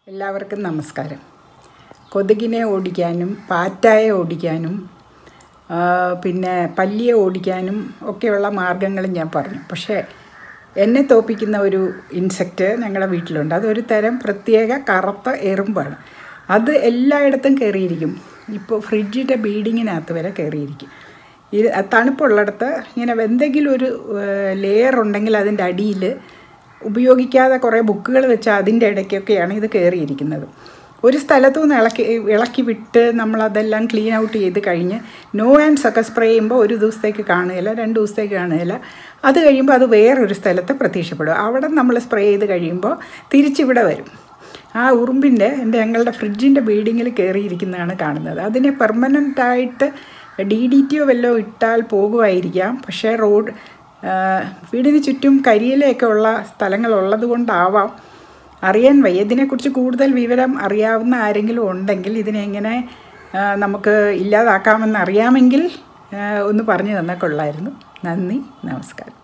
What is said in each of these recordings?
എല്ലാവർക്കും നമസ്കാരം കൊതുകിനെ ഓടിക്കാനും പാറ്റായെ ഓടിക്കാനും ആ, പിന്നെ പല്ലിയെ ഓടിക്കാനും ഒക്കെയുള്ള മാർഗങ്ങൾ ഞാൻ പറഞ്ഞു പക്ഷേ എന്നെ തോപ്പിക്കുന്ന ഒരു ഇൻസെക്റ്റ് ഞങ്ങളുടെ വീട്ടിലുണ്ട് അതൊരു തരം പ്രത്യേക കറുത്ത എറുമ്പാണ് അത് എല്ലായിടത്തും കയറിയിരിക്കും ഇപ്പോൾ ഫ്രിഡ്ജിൻ്റെ ബീഡിങ്ങിനകത്ത് വരെ കയറിയിരിക്കും ഇത് തണുപ്പുള്ളിടത്ത് ഇങ്ങനെ എന്തെങ്കിലും ഒരു ലെയർ ഉണ്ടെങ്കിൽ അതിൻ്റെ അടിയിൽ ഉപയോഗിക്കാതെ കുറേ ബുക്കുകൾ വെച്ച് അതിൻ്റെ ഇടയ്ക്കൊക്കെയാണ് ഇത് കയറിയിരിക്കുന്നത് ഒരു സ്ഥലത്തു നിന്ന് ഇളക്കി ഇളക്കി വിട്ട് നമ്മളതെല്ലാം ക്ലീൻ ഔട്ട് ചെയ്ത് കഴിഞ്ഞ് നോ ആൻഡ്സ് ഒക്കെ സ്പ്രേ ചെയ്യുമ്പോൾ ഒരു ദിവസത്തേക്ക് കാണുകയില്ല രണ്ട് ദിവസത്തേക്ക് കാണുകയില്ല അത് കഴിയുമ്പോൾ അത് വേറൊരു സ്ഥലത്ത് പ്രത്യക്ഷപ്പെടും അവിടെ നമ്മൾ സ്പ്രേ ചെയ്ത് കഴിയുമ്പോൾ തിരിച്ചിവിടെ വരും ആ ഉറുമ്പിൻ്റെ എൻ്റെ ഞങ്ങളുടെ ഫ്രിഡ്ജിൻ്റെ ബീഡിങ്ങിൽ കയറിയിരിക്കുന്നതാണ് കാണുന്നത് അതിനെ പെർമനൻ്റ് ആയിട്ട് ഡി ഡി ടിയോ വല്ലതും ഇട്ടാൽ പോകുമായിരിക്കാം പക്ഷേ റോഡ് ആ, വീടിന് ചുറ്റും കരിയിലയൊക്കെ ഉള്ള സ്ഥലങ്ങളുള്ളത് കൊണ്ടാവാം അറിയാൻ വയ്യ ഇതിനെക്കുറിച്ച് കൂടുതൽ വിവരം അറിയാവുന്ന ആരെങ്കിലും ഉണ്ടെങ്കിൽ ഇതിനെ എങ്ങനെ ആ, നമുക്ക് ഇല്ലാതാക്കാമെന്ന് അറിയാമെങ്കിൽ ആ, ഒന്ന് പറഞ്ഞു തന്നാൽ കൊള്ളായിരുന്നു നന്ദി നമസ്കാരം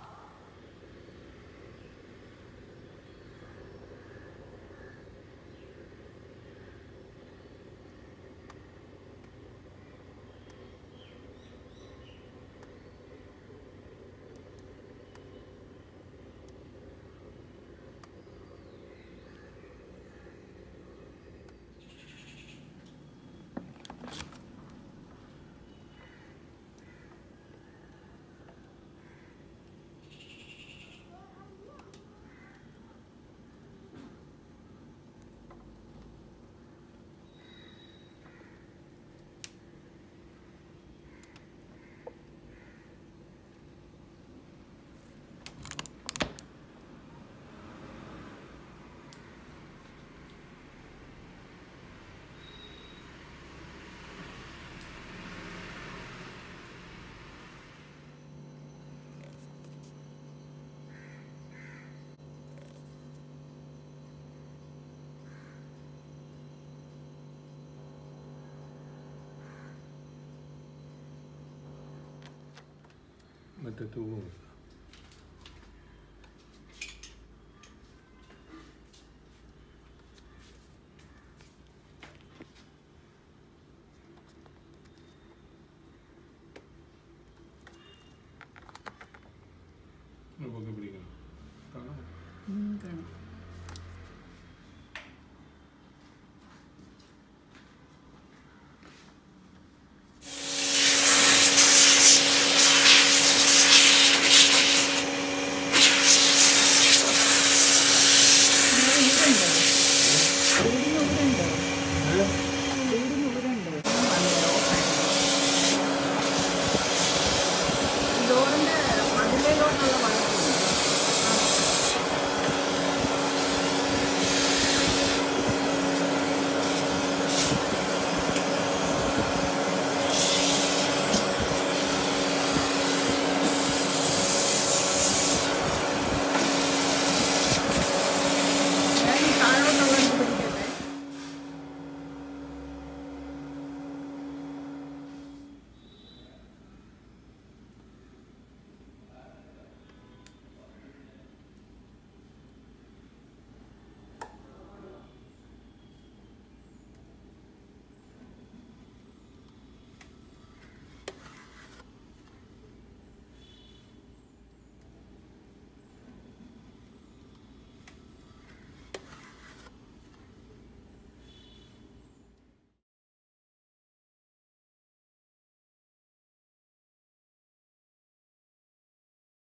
മറ്റേ തൂവും പൊക്കി പിടിക്കണം കാണാം കാണാം